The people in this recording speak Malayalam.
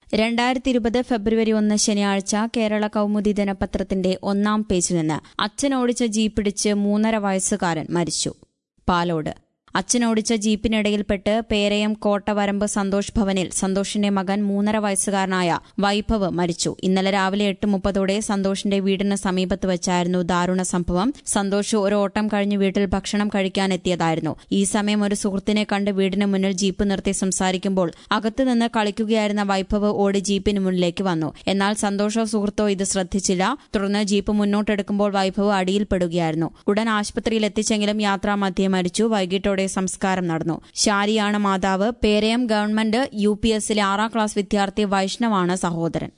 രണ്ടായിരത്തി ഇരുപത് ഫെബ്രുവരി ഒന്ന് ശനിയാഴ്ച കേരള കൗമുദി ദിനപത്രത്തിന്റെ ഒന്നാം പേജിൽ നിന്ന് അച്ഛനോടിച്ച ജീപ്പിടിച്ച് മൂന്നര വയസ്സുകാരൻ മരിച്ചു പാലോട് അച്ഛനോടിച്ച ജീപ്പിനിടയിൽപ്പെട്ട് പേരയം കോട്ടവരമ്പ് സന്തോഷ് ഭവനിൽ സന്തോഷിന്റെ മകൻ മൂന്നര വയസ്സുകാരനായ വൈഭവ് മരിച്ചു ഇന്നലെ രാവിലെ എട്ട് മുപ്പതോടെ സന്തോഷിന്റെ വീടിന് സമീപത്ത് വെച്ചായിരുന്നു ദാരുണ സംഭവം സന്തോഷ് ഒരു ഓട്ടം കഴിഞ്ഞ് വീട്ടിൽ ഭക്ഷണം കഴിക്കാനെത്തിയതായിരുന്നു ഈ സമയം ഒരു സുഹൃത്തിനെ കണ്ട് വീടിന് മുന്നിൽ ജീപ്പ് നിർത്തി സംസാരിക്കുമ്പോൾ അകത്തുനിന്ന് കളിക്കുകയായിരുന്ന വൈഭവ് ഓടി ജീപ്പിന് മുന്നിലേക്ക് വന്നു എന്നാൽ സന്തോഷോ സുഹൃത്തോ ഇത് ശ്രദ്ധിച്ചില്ല തുടർന്ന് ജീപ്പ് മുന്നോട്ടെടുക്കുമ്പോൾ വൈഭവ് അടിയിൽപ്പെടുകയായിരുന്നു ഉടൻ ആശുപത്രിയിൽ എത്തിച്ചെങ്കിലും യാത്രാമധ്യേ മരിച്ചു വൈകിട്ടോടെ സംസ്കാരം നടന്നു ശാരിയാണ് മാതാവ് പേരയം ഗവൺമെന്റ് യു പി എസിലെ ആറാം ക്ലാസ് വിദ്യാർത്ഥി വൈഷ്ണവാണ് സഹോദരൻ